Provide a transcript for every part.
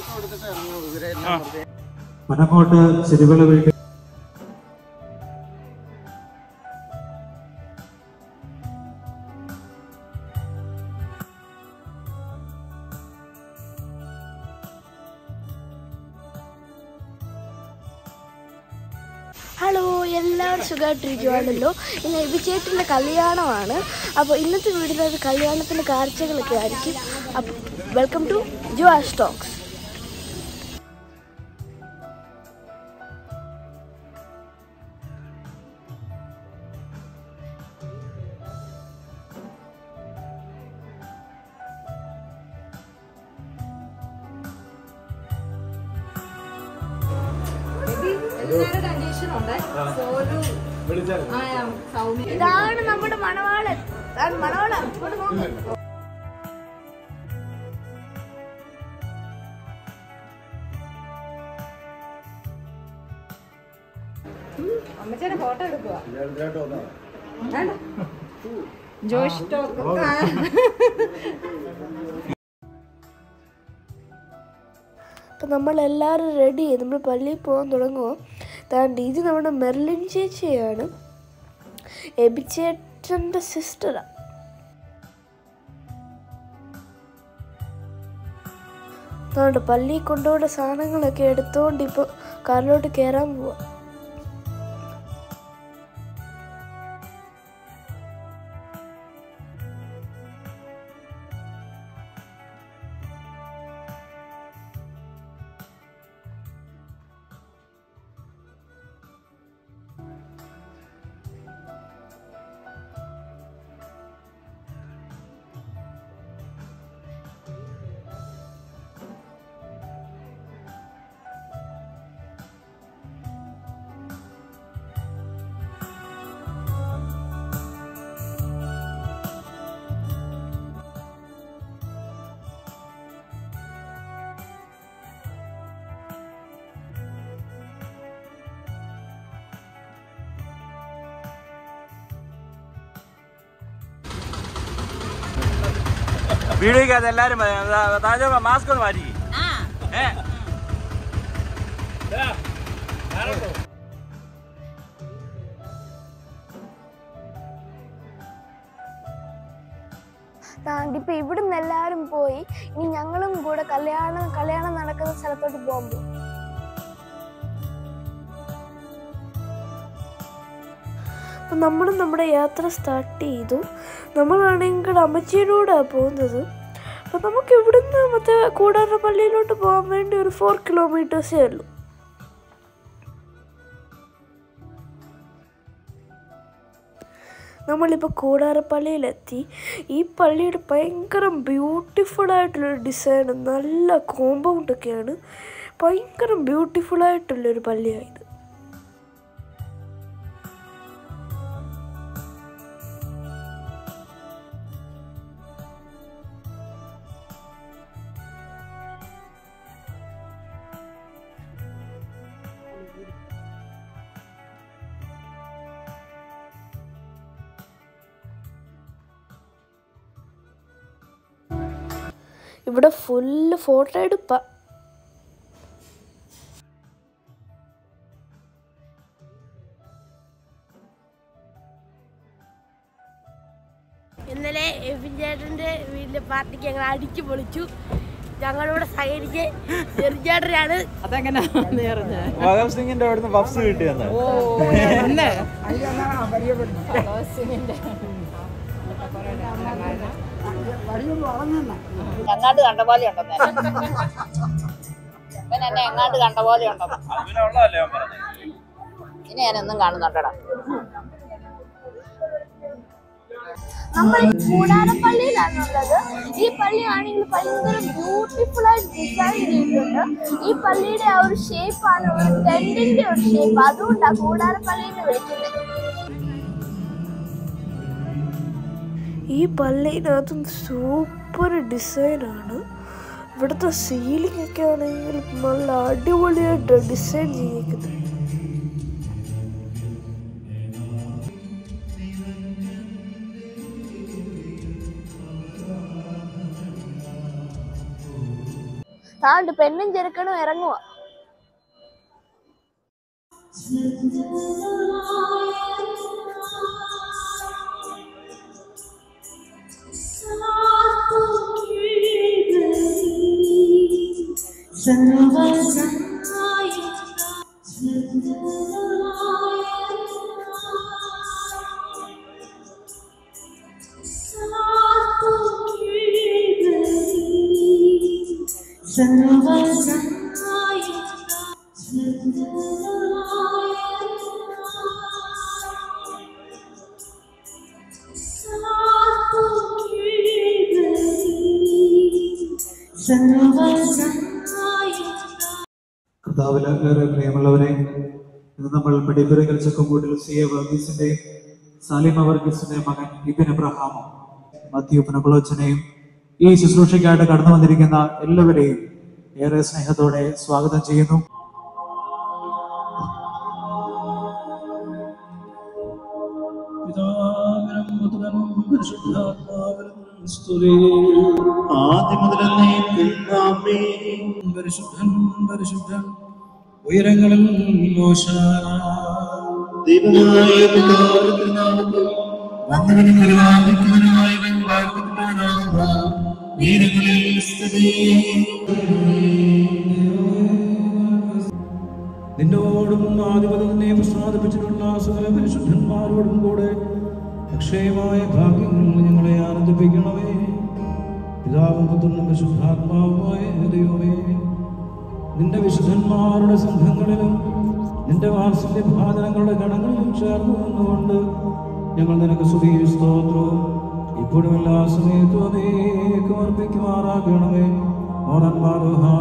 മനക്കോട്ട് ചെരുവിള വീട്ടിൽ ഹലോ എല്ലാവരും സുഖമായിട്ടിരിക്കുവാണല്ലോ ഇന്ന് എബിചേട്ടൻ്റെ കല്യാണമാണ് അപ്പോൾ ഇന്നത്തെ വീഡിയോയിൽ ഒരു കല്യാണത്തിൻ്റെ കാഴ്ചകളൊക്കെ ആയിരിക്കും അപ്പോൾ വെൽക്കം ടു ജുവാ സ്റ്റോക്സ് ഇതാണ് നമ്മുടെ മണവാളൻ ഇതാണ് മണവാളൻ ഇങ്ങോട്ട് നോക്ക്. അമ്മച്ചേനെ ഫോട്ടോ എടുക്കുക ജോഷ് ടോക്ക് അപ്പം നമ്മളെല്ലാവരും റെഡി നമ്മൾ പള്ളിയിൽ പോകാൻ തുടങ്ങുമോ താണ്ട് ഇത് നമ്മുടെ മെർലിൻ ചേച്ചിയാണ് എബിച്ചേട്ടൻ്റെ സിസ്റ്ററാണ് അതുകൊണ്ട് പള്ളിയിൽ കൊണ്ടുപോകുന്ന സാധനങ്ങളൊക്കെ എടുത്തുകൊണ്ട് ഇപ്പോൾ കാറിലോട്ട് കയറാൻ പോവാം വീഡിയോക്കകത്ത് എല്ലാരും താജ മാസ്ക് ഒന്ന് മാറ്റി ഏ ഇപ്പൊ ഇവിടുന്ന് എല്ലാവരും പോയി ഇനി ഞങ്ങളും കൂടെ കല്യാണം കല്യാണം നടക്കുന്ന സ്ഥലത്തോട്ട് പോകാൻ പോകും അപ്പം നമ്മളും നമ്മുടെ യാത്ര സ്റ്റാർട്ട് ചെയ്തു നമ്മളാണെങ്കിൽ അമ്മച്ചിയിലൂടെയാണ് പോകുന്നത് അപ്പം നമുക്ക് ഇവിടുന്ന് മറ്റേ കൂടാറ പള്ളിയിലോട്ട് പോകാൻ വേണ്ടി ഒരു ഫോർ കിലോമീറ്റേഴ്സേ ഉള്ളൂ നമ്മളിപ്പോൾ കൂടാരപ്പള്ളിയിലെത്തി ഈ പള്ളിയുടെ ഭയങ്കര ബ്യൂട്ടിഫുൾ ആയിട്ടുള്ളൊരു ഡിസൈൻ നല്ല കോമ്പൗണ്ടൊക്കെയാണ് ഭയങ്കര ബ്യൂട്ടിഫുൾ ആയിട്ടുള്ളൊരു പള്ളിയായത് ഇവിടെ ഫുള്ള് ഫോട്ടോ എടുപ്പ ഇന്നലെ എബിൻ ചേട്ടന്റെ വീട്ടിലെ പാർട്ടിക്ക് ഞങ്ങൾ അടിച്ചു പൊളിച്ചു ഞങ്ങളിവിടെ സഹകരിച്ച് ചെറുചേട്ടനാണ് അതെങ്ങനെ നേർഞ്ഞ ഭഗത് സിംഗിന്റെ അവിടുന്ന് ബഫ്സ് കിട്ടിയെന്ന് ഓ അല്ലേ എങ്ങാണ്ട് കണ്ട പോലെ ഉണ്ടെന്ന് ഇവൻ എന്നെ എങ്ങാണ്ട് കണ്ട പോലെ ഉണ്ടെന്ന് അതിനുള്ളതല്ലേ ഞാൻ പറഞ്ഞത് ഇനി ഞാൻ എന്നും കാണുന്നുണ്ടടാ നമ്മൾ കൂടാരപ്പള്ളിയിലാണുള്ളത് ഈ പള്ളി ആണെങ്കിൽ ഭയങ്കര ബ്യൂട്ടിഫുൾ ആയിട്ട് ഡിസൈൻ ചെയ്തിട്ടുണ്ട് ഈ പള്ളിയുടെ ആ ഒരു ഷേപ്പാണ് ഒരു ടെന്റിന്റെ ഒരു ഷേപ്പ് അതുകൊണ്ടാണ് കൂടാരപ്പള്ളി എന്ന് വിളിക്കുന്നത് ഈ പള്ളിയിനകത്തും സൂപ്പർ ഡിസൈനാണ് ഇവിടുത്തെ സീലിംഗ് ഒക്കെ ആണെങ്കിൽ നല്ല അടിപൊളിയായിട്ട് ഡിസൈൻ ചെയ്തിരിക്കുന്നത് താണ്ട് പെണ്ണും ചെറുക്കനും ഇറങ്ങുക കർത്താവില് ഏറെ പ്രിയമുള്ളവരെ ഇന്ന് നമ്മൾ പടിപ്പുരകൽ ചക്കമ്പൂട്ടിൽ സി എ വർഗീസിന്റെയും സാലിമ വർഗീസിന്റെയും മകൻ ഇബിൻ എബ്രഹാമും മത്യു പുനകുളച്ചനെയും ഈ ശുശ്രൂഷയ്ക്കായിട്ട് കടന്നു വന്നിരിക്കുന്ന എല്ലാവരെയും ഏറെ സ്നേഹത്തോടെ സ്വാഗതം ചെയ്യുന്നു പിതാവിനും പുത്രനും പരിശുദ്ധാത്മാവിനും സ്തുതി ആദ്യം മുതലേ പിതാവേ, പരിശുദ്ധൻ പരിശുദ്ധൻ ഉയരങ്ങളിൽ മോശാന ദൈവമായ പിതാവിന്റെ നാമത്തിൽ വന്നവനും വരുവാനിരിക്കുന്നവനുമായവൻ വാഴ്ത്തപ്പെട്ടവനാകുക. ഉയരങ്ങളിൽ സ്തുതി നിന്നോടും ആധിപത്യം തന്നെ പ്രസാദിപ്പിച്ചിട്ടുള്ള സകല പരിശുദ്ധന്മാരോടും കൂടെ അക്ഷയമായ ഭാഗ്യങ്ങൾ ഞങ്ങളെ ആനന്ദിപ്പിക്കണമേ പിതാവും പുത്രനും പരിശുദ്ധാത്മാവുമായ ദൈവമേ നിന്റെ വിശുദ്ധന്മാരുടെ സംഘങ്ങളിലും നിന്റെ വാത്സല്യ ഭാചനങ്ങളുടെ ഗണങ്ങളിലും ചേർന്ന് നിന്നുകൊണ്ട് ഞങ്ങൾ നിനക്ക് സ്തുതി സ്തോത്രവും ഇപ്പോഴും എല്ലാ സമയത്തും അതേക്ക് അർപ്പിക്കുമാറാകണമേ ഓരന്മാരുഹാ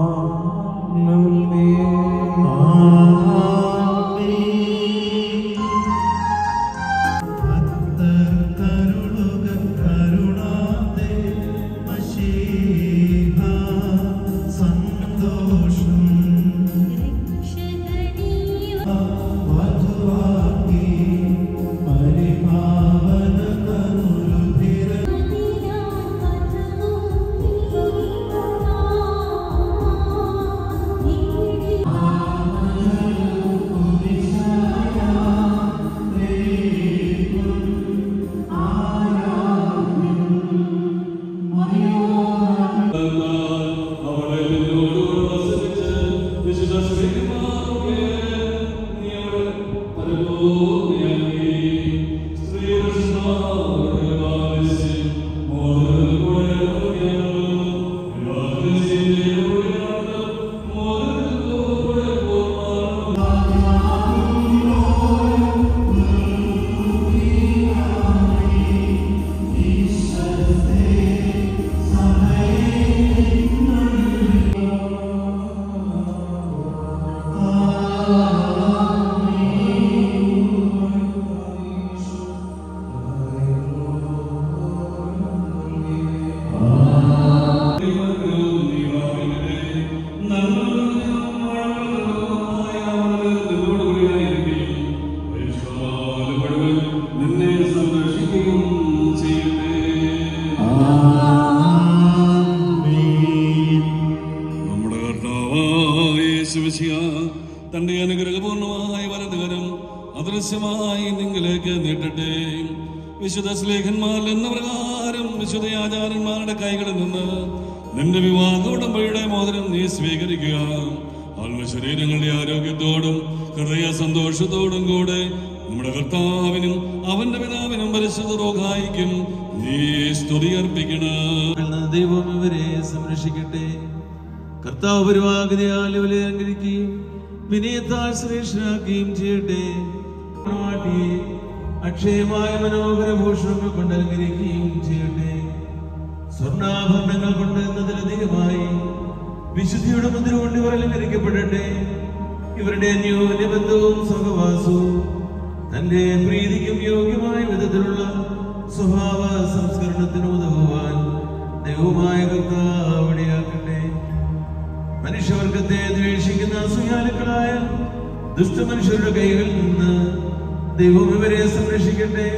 നിന്നെ സംരക്ഷിക്കുകയും ചെയ്യട്ടെ നമ്മുടെ കർത്താവായ യേശുമിശിഹ തന്റെ അനുഗ്രഹപൂർണമായ വലതുകരം അദൃശ്യമായി നിങ്ങളിലേക്ക് നീട്ടട്ടെ വിശുദ്ധ സ്ലേഖന്മാർ എന്ന പ്രകാരം വിശുദ്ധ ആചാരന്മാരുടെ കൈകളിൽ നിന്ന് നിന്റെ വിവാഹ ഉടമ്പടിയുടെ മോതിരം നീ സ്വീകരിക്കുക ആത്മശരീരങ്ങളുടെ ആരോഗ്യത്തോടും ഹൃദയ സന്തോഷത്തോടും കൂടെ നമ്മുടെ കർത്താവിനും അവന്റെ പിതാവിനും പരിശുദ്ധ റോഗായിക്കും നീ സ്തുതി അർപ്പിക്കണം ദൈവം ഇവരെ സംരക്ഷിക്കട്ടെ കർത്താവ് പരിവാഗതയാൽ ഇവരെ അലങ്കരിക്കുകയും വിനയത്താൽ ശ്രേഷ്ഠനാക്കുകയും ചെയ്യട്ടെ നാട്ടിയെ അക്ഷയമായ മനോഹര ഭൂഷണങ്ങൾ കൊണ്ട് അലങ്കരിക്കുകയും ചെയ്യട്ടെ സ്വർണ്ണാഭരണങ്ങൾ കൊണ്ട് എന്നതിലധികമായി വിശുദ്ധിയുടെ മുദ്ര കൊണ്ട് ഇവർ അലങ്കരിക്കപ്പെടട്ടെ ഇവരുടെ അന്യോന്യ ബന്ധവും സഹവാസവും തന്റെ പ്രീതിക്കും യോഗ്യമായ വിധത്തിലുള്ള സ്വഭാവ സംസ്കരണത്തിന് ഉതകുവാൻ ദൈവമായ കർത്താവിടെയാക്കട്ടെ മനുഷ്യവർഗത്തെ ദ്വേഷിക്കുന്ന അസൂയാലുക്കളായ ദുഷ്ടമനുഷ്യരുടെ കൈകളിൽ നിന്ന് ദൈവം ഇവരെ സംരക്ഷിക്കട്ടെ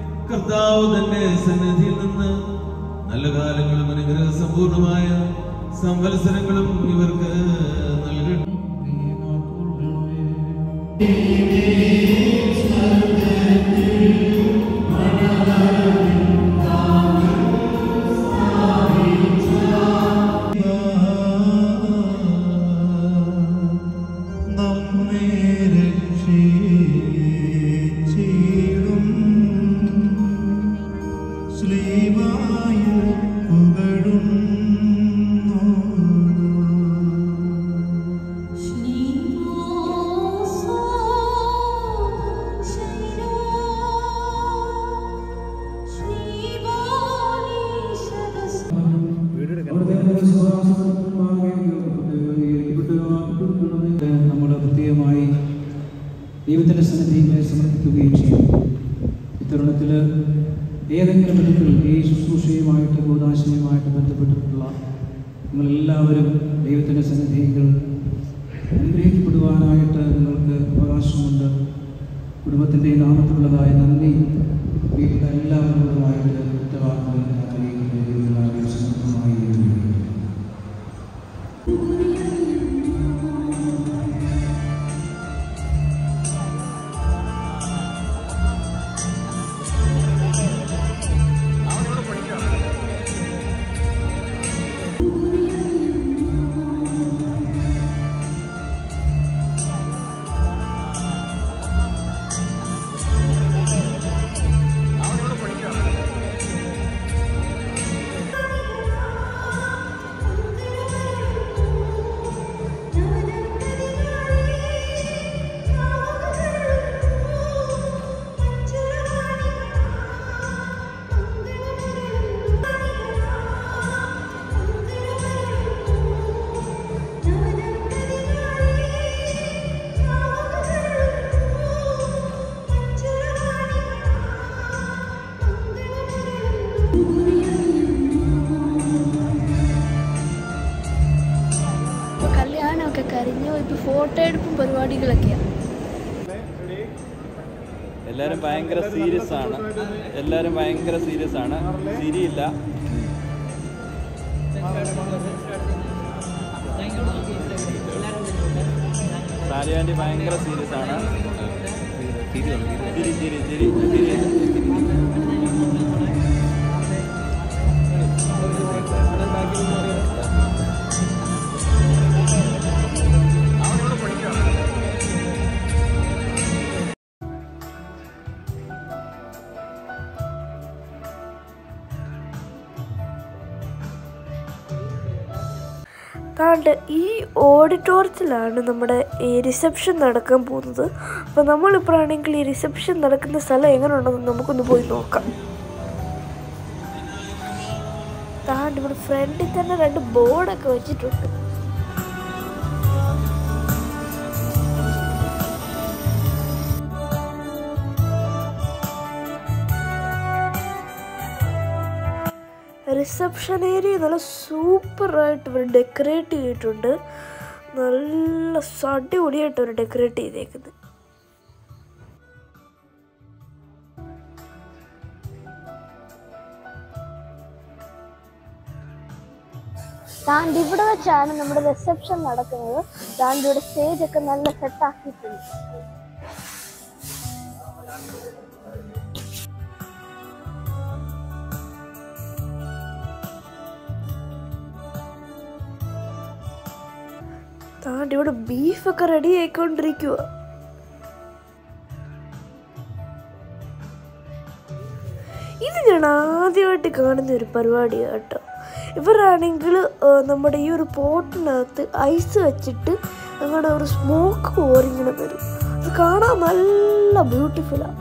കർത്താവ് തന്റെ സന്നിധിയിൽ നിന്ന് നല്ല കാലങ്ങളും അനുഗ്രഹ സമ്പൂർണമായ സംവത്സരങ്ങളും ഇവർക്ക് നൽകട്ടെ നമ്മെ രക്ഷിച്ചിടും ശ്രീമായ പുകഴും നമ്മൾ പ്രത്യേകമായി ദൈവത്തിൻ്റെ സന്നിധിയെ സമർപ്പിക്കുകയും ചെയ്യും ഇത്തരുണത്തിൽ ഏതെങ്കിലും വിധത്തിൽ ഈ ശുശ്രൂഷയുമായിട്ട് കൂതാശയുമായിട്ട് ബന്ധപ്പെട്ടിട്ടുള്ള നിങ്ങളെല്ലാവരും ദൈവത്തിൻ്റെ സന്നിധികൾ അനുഗ്രഹിക്കപ്പെടുവാനായിട്ട് നിങ്ങൾക്ക് അവകാശമുണ്ട് കുടുംബത്തിൻ്റെ നാമത്തിലുള്ളതായ നന്ദി വീട്ടിൽ എല്ലാവരോടുമായിട്ട് ഉത്തരവാദിത്തം അറിയിക്കുന്നത് സമർത്ഥമായി ഇപ്പൊ കല്യാണമൊക്കെ കഴിഞ്ഞു ഇപ്പൊ ഫോട്ടോ എടുപ്പും പരിപാടികളൊക്കെയാണ് എല്ലാരും ഭയങ്കര സീരിയസ് ആണ് എല്ലാരും ഭയങ്കര സീരിയസ് ആണ് ചിരിയില്ല സാലിയാൻറ്റി ഭയങ്കര സീരിയസ് ആണ് ചിരി ചിരി ചിരി ചിരി താണ്ട് ഈ ഓഡിറ്റോറിയത്തിലാണ് നമ്മുടെ ഈ റിസപ്ഷൻ നടക്കാൻ പോകുന്നത് അപ്പോൾ നമ്മളിപ്പോഴാണെങ്കിൽ ഈ റിസപ്ഷൻ നടക്കുന്ന സ്ഥലം എങ്ങനെ ഉണ്ടെന്ന് നമുക്കൊന്ന് പോയി നോക്കാം താണ്ട് ഇവിടെ ഫ്രണ്ടിൽ തന്നെ രണ്ട് ബോർഡൊക്കെ വെച്ചിട്ടുണ്ട് റിസപ്ഷൻ ഏരിയ നല്ല സൂപ്പറായിട്ട് ഇവർ ഡെക്കറേറ്റ് ചെയ്തിട്ടുണ്ട് നല്ല അടിപൊളിയായിട്ട് അവർ ഡെക്കറേറ്റ് ചെയ്തേക്കുന്നത് താണ്ട് ഇവിടെ വെച്ചാണ് നമ്മുടെ റിസപ്ഷൻ നടക്കുന്നത് താണ്ട് ഇവിടെ സ്റ്റേജ് ഒക്കെ നല്ല സെറ്റ് ആക്കിയിട്ടുണ്ട് താണ്ട് ഇവിടെ ബീഫൊക്കെ റെഡി ആയിക്കൊണ്ടിരിക്കുക ഇത് ഞാൻ ആദ്യമായിട്ട് കാണുന്ന ഒരു പരിപാടിയാണ് കേട്ടോ ഇവരാണെങ്കിൽ നമ്മുടെ ഈ ഒരു പോട്ടിനകത്ത് ഐസ് വെച്ചിട്ട് അങ്ങനെ ഒരു സ്മോക്ക് പോരിങ്ങനെ വരും അത് കാണാൻ നല്ല ബ്യൂട്ടിഫുള്ളാണ്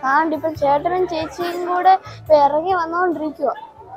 ആണ്ട് ഇപ്പം ചേട്ടനും ചേച്ചിയും കൂടെ ഇപ്പൊ ഇറങ്ങി വന്നുകൊണ്ടിരിക്കുക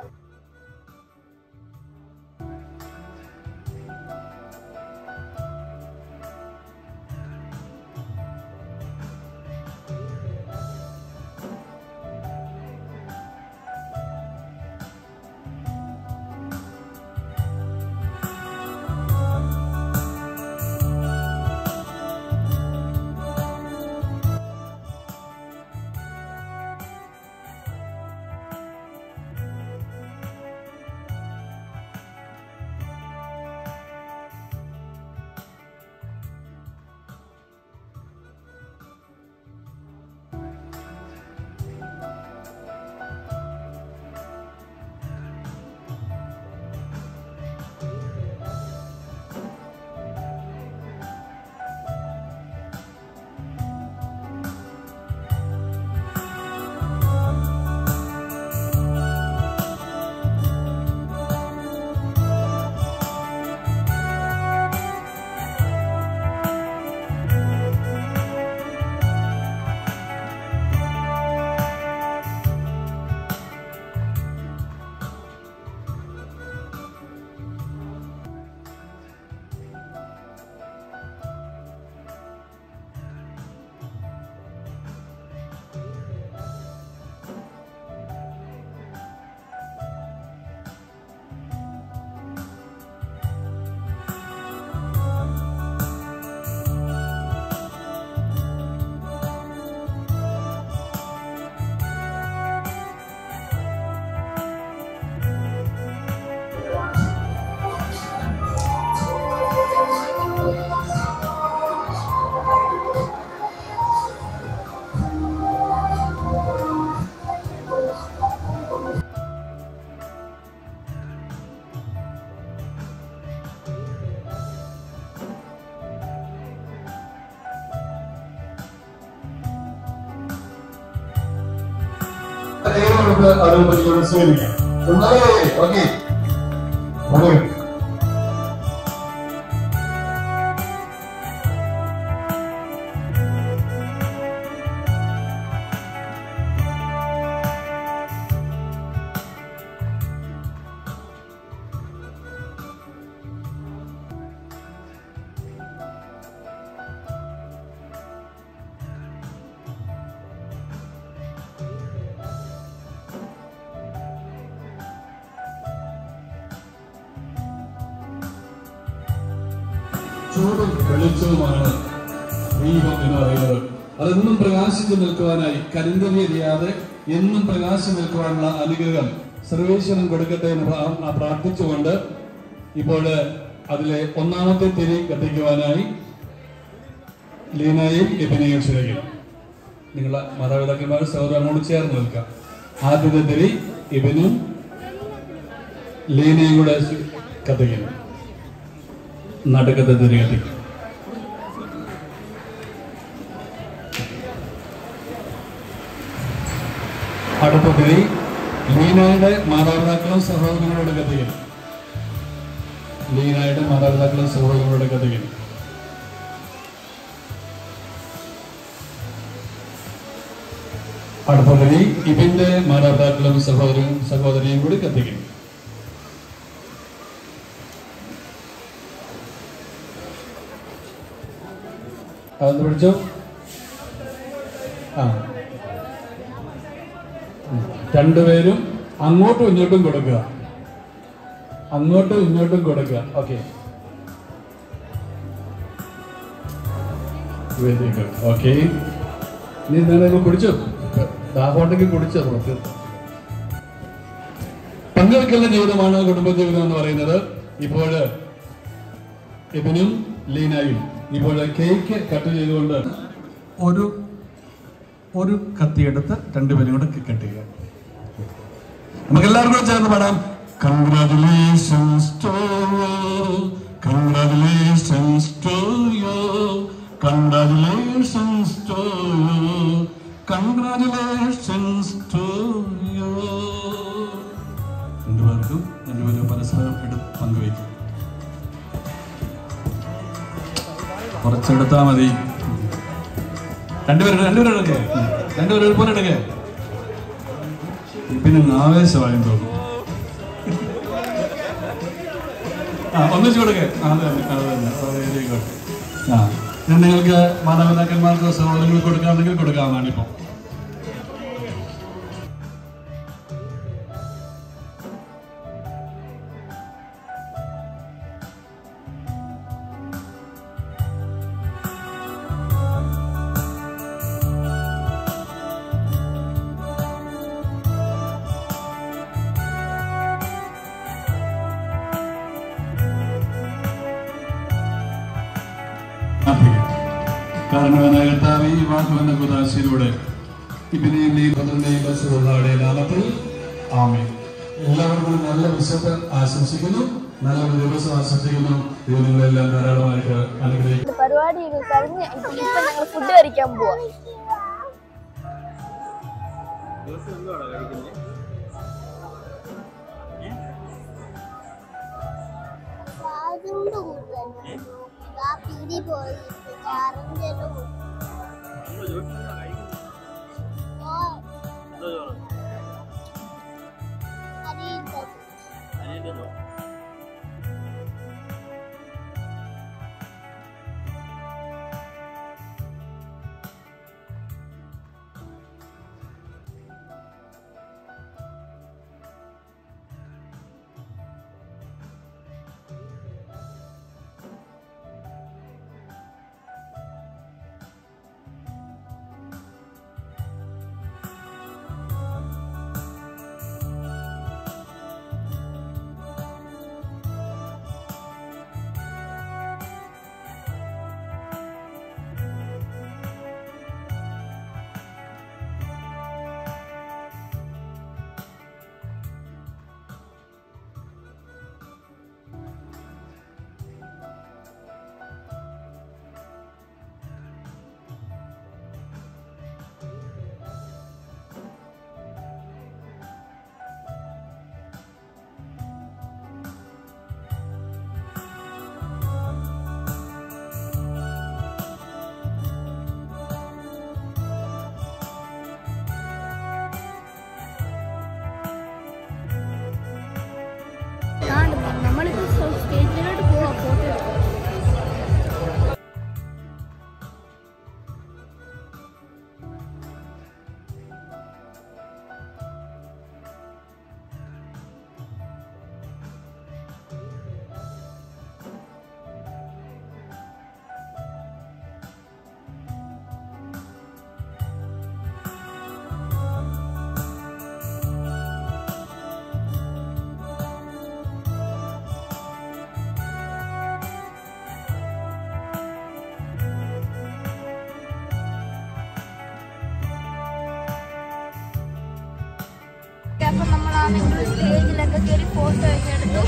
നമുക്ക് അറിവ് പരിശോധന സ്വീകരിക്കാം ഓക്കെ ചൂടും വെളിച്ചവുമാണ് ദീപം എന്ന് പറയുന്നത് അതെന്നും പ്രകാശിച്ചു നിൽക്കുവാനായി കരിന്തലി എറിയാതെ എന്നും പ്രകാശം നിൽക്കുവാനുള്ള അനുഗ്രഹം സർവേശ്വരൻ കൊടുക്കട്ടെ എന്ന് പ്രാ- പ്രാർത്ഥിച്ചുകൊണ്ട് ഇപ്പോൾ അതിലെ ഒന്നാമത്തെ തിരി കത്തിക്കുവാനായി ലീനയും എബിനെയും ക്ഷണിക്കും നിങ്ങളെ മാതാപിതാക്കന്മാർ സഹോദരനോട് ചേർന്ന് നിൽക്കാം ആദ്യത്തെ തിരി ഇബിനും ലീനയും കൂടെ കത്തിക്കുന്നു നടുക്കത്തെ തിരി കത്തിക്കും അടുത്ത തിരി ലീനയുടെ മാതാപിതാക്കളും സഹോദരങ്ങളോട് കത്തിക്കുന്നു ലീനയുടെ മാതാപിതാക്കളും സഹോദരങ്ങളോട് കത്തിക്കുന്നു അടുത്ത തിരി ഇതിന്റെ മാതാപിതാക്കളും സഹോദരനും സഹോദരിയും കൂടി കത്തിക്കുന്നു അതൊന്ന് പിടിച്ചോ ആ ഉം. രണ്ടുപേരും അങ്ങോട്ടും ഇങ്ങോട്ടും കൊടുക്കുക അങ്ങോട്ടും ഇങ്ങോട്ടും കൊടുക്കുക ഓക്കെ വെരി ഗുഡ് ഓക്കെ നീ എന്തെങ്കിലും കുടിച്ചോ ദാഹമുണ്ടെങ്കിൽ കുടിച്ചോ നമുക്ക് പങ്കുവെക്കുന്ന ജീവിതമാണ് കുടുംബ ജീവിതം എന്ന് പറയുന്നത് ഇപ്പോൾ ഇതിനും ലീനായും ഇപ്പോൾ കേക്ക് കട്ട് ചെയ്തുകൊണ്ട് ഒരു ഒരു കത്തിയെടുത്ത് രണ്ടുപേരും കൂടെ കട്ട് ചെയ്യുക നമുക്ക് എല്ലാവർക്കും കൂടെ ചേർന്ന് പാടാം congratulations to congratulations to you congratulations to you congratulations to you രണ്ടുപേർക്കും രണ്ടുപേരും പരസ്പരം എടുത്ത് പങ്കുവയ്ക്കും കുറച്ചെടുത്താൽ മതി രണ്ടുപേരും രണ്ടുപേരും എടുക്കേ രണ്ടുപേരും ഒരുപോലെ എടുക്കേ പിന്നെ ആവേശമായും തോന്നുന്നു ആ ഒന്നിച്ചു കൊടുക്കേ ആ, അത് തന്നെ അത് തന്നെ വെരി ഗുഡ് ആ ഇനി നിങ്ങൾക്ക് മാതാപിതാക്കന്മാർക്ക് സഹോദരങ്ങൾക്ക് കൊടുക്കാമെങ്കിൽ കൊടുക്കാവുന്നതാണ് ഇപ്പം പ്രാർത്ഥിക്കാം കാരണവനായ കർത്താവേ ഈ വാക്കുവെന്ന കുതാശയിലൂടെ ഇബിനെയും ഭദ്രനെയും ബസുകളുടെ നാമത്തിൽ ആമേ എല്ലാവർക്കും നല്ല വിശുദ്ധം ആശംസിക്കുന്നു നല്ല ഒരു ദിവസം ആശംസിക്കുന്നു ദൈവം നിങ്ങളെല്ലാം ധാരാളമായിട്ട് അനുഗ്രഹിക്കും പരിപാടിയൊക്കെ കഴിഞ്ഞ് ഇപ്പൊ ഞങ്ങൾ ഫുഡ് കഴിക്കാൻ പോവാ നമ്മളിപ്പോ സ്റ്റേജിലോട്ട് പോവാ ഫോട്ടോ എടുക്കാം അപ്പൊ നമ്മളാണെങ്കിൽ സ്റ്റേജിലൊക്കെ കയറി ഫോട്ടോ ഒക്കെ എടുത്തു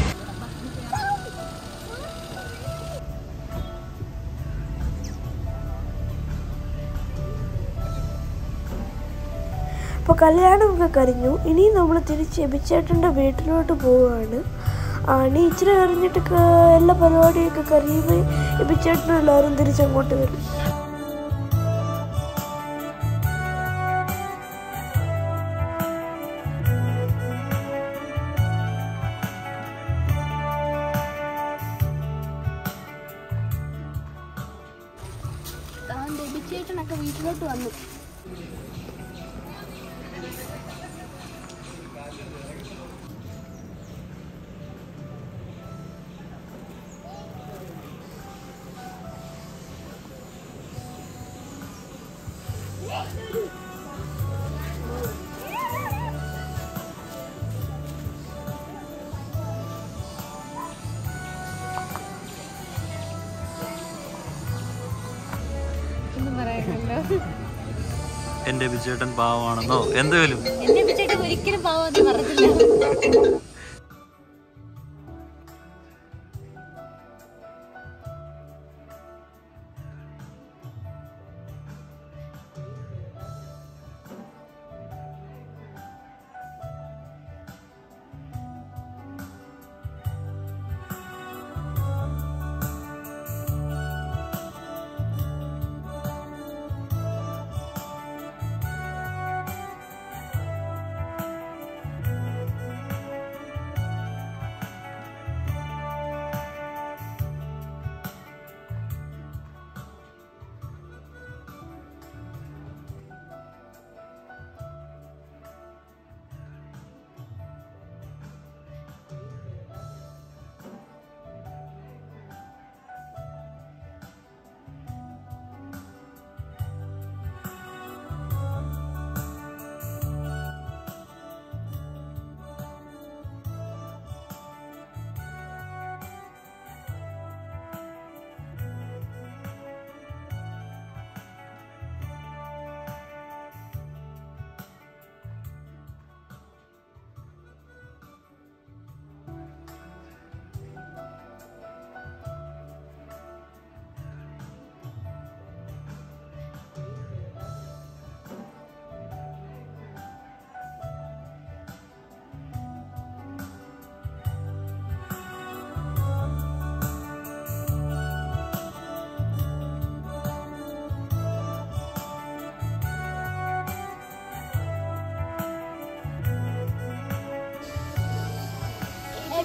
അപ്പോൾ കല്യാണമൊക്കെ കഴിഞ്ഞു ഇനി നമ്മൾ തിരിച്ച് എബിച്ചേട്ടൻ്റെ വീട്ടിലോട്ട് പോവുകയാണ് ആണി ഇച്ചിരി കഴിഞ്ഞിട്ട് ക- എല്ലാ പരിപാടിയൊക്കെ കഴിയുമ്പോൾ എബിച്ചേട്ടനും എല്ലാവരും തിരിച്ചങ്ങോട്ട് വരും താൻ ചേട്ടനൊക്കെ വീട്ടിലോട്ട് വന്നു ഒന്നും പറയാനല്ലോ എന്റെ വിജയേട്ടൻ പാവമാണെന്നോ എന്തേലും എന്നെ വിളിച്ചിട്ട് ഒരിക്കലും പാവാന്ന് പറഞ്ഞില്ല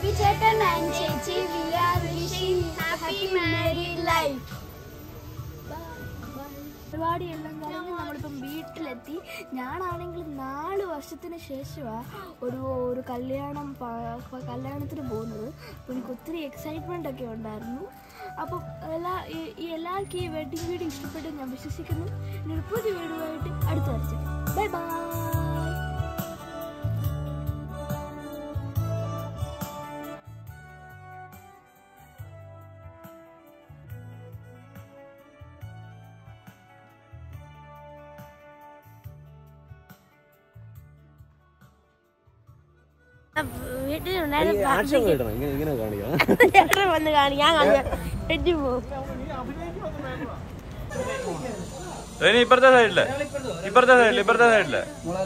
എബി ചേട്ടൻ ആൻഡ് ചേച്ചി we are wishing happy married life പരിപാടിയെല്ലാം കഴിഞ്ഞ് നമ്മളിപ്പം വീട്ടിലെത്തി ഞാനാണെങ്കിൽ നാല് വർഷത്തിന് ശേഷമാണ് ഒരു ഒരു കല്യാണം പ- പ- കല്യാണത്തിന് പോകുന്നത് അപ്പോൾ എനിക്ക് ഒത്തിരി എക്സൈറ്റ്മെൻ്റ് ഒക്കെ ഉണ്ടായിരുന്നു അപ്പം എല്ലാ ഈ- ഈ എല്ലാവർക്കും ഈ വെഡിങ് വീഡിയോ ഇഷ്ടപ്പെട്ട് ഞാൻ വിശ്വസിക്കുന്നു ഇനി ഒരു പുതിയ വീഡിയോ ആയിട്ട് അടുത്ത വർഷം ബൈ ബൈ ആക്ഷൻ കിട്ടണം ഇങ്ങനെ ഇങ്ങനെ കാണിക്കണം വന്ന് കാണിക്കാൻ പോകും ഇനി ഇപ്പുറത്തെ സൈഡില് ഇപ്പുറത്തെ സൈഡില് ഇപ്പുറത്തെ സൈഡില്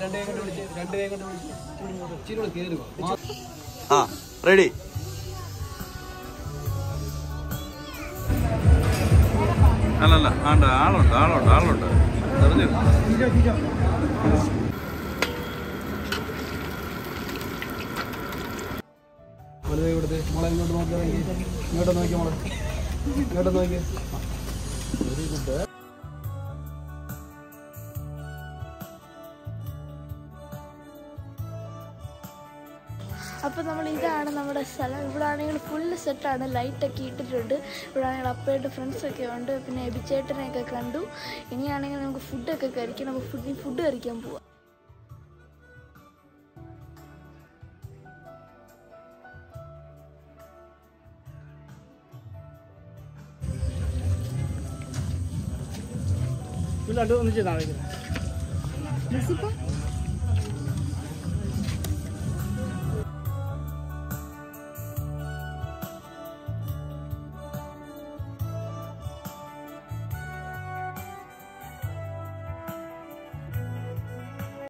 ആ റെഡി അല്ലല്ല ആണ്ട് ആളുണ്ട് ആളുണ്ട് ആളുണ്ട് തെറിഞ്ഞു മോളെ ഇവിടുത്തെ മോളെ ഇങ്ങോട്ട് നോക്കിയാൽ ഇങ്ങോട്ട് നോക്കി മോളെ ഇങ്ങോട്ട് നോക്കി വെരി ഗുഡ് അപ്പോൾ നമ്മൾ ഇതാണ് നമ്മുടെ സ്ഥലം ഇവിടെ ആണെങ്കിൽ ഫുള്ള് സെറ്റാണ് ലൈറ്റൊക്കെ ഇട്ടിട്ടുണ്ട് ഇവിടെ ആണെങ്കിൽ അപ്പയുടെ ഫ്രണ്ട്സൊക്കെ ഉണ്ട് പിന്നെ എബിച്ചേട്ടനെയൊക്കെ കണ്ടു ഇനിയാണെങ്കിൽ നമുക്ക് ഫുഡൊക്കെ കഴിക്കണം നമുക്ക് ഫുഡ് ഫുഡ് കഴിക്കാൻ പോവാം ഒന്നിച്ച് താഴെ